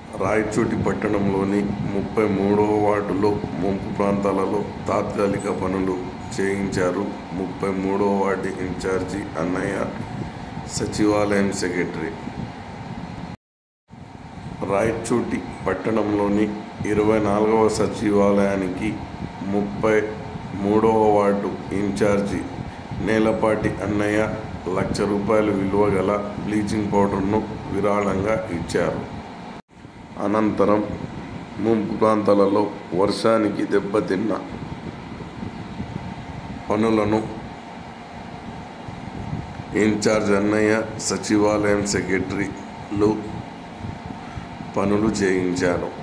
రాయచోటి పట్టణంలోని ముప్పై మూడవ వార్డులో ముంపు ప్రాంతాలలో తాత్కాలిక పనులు చేయించారు ముప్పై మూడవ వార్డు ఇన్ఛార్జి అన్నయ్య సచివాలయం సెక్రటరీ రాయచోటి పట్టణంలోని ఇరవై నాలుగవ సచివాలయానికి ముప్పై మూడవ వార్డు ఇన్ఛార్జి నేలపాటి అన్నయ్య లక్ష రూపాయల విలువ గల బ్లీచింగ్ పౌడర్ను విరాళంగా ఇచ్చారు అనంతరం ముంపు ప్రాంతాలలో వర్షానికి దెబ్బతిన్న పనులను ఇన్ఛార్జ్ అన్నయ్య సచివాలయం సెక్రటరీలు పనులు చేయించారు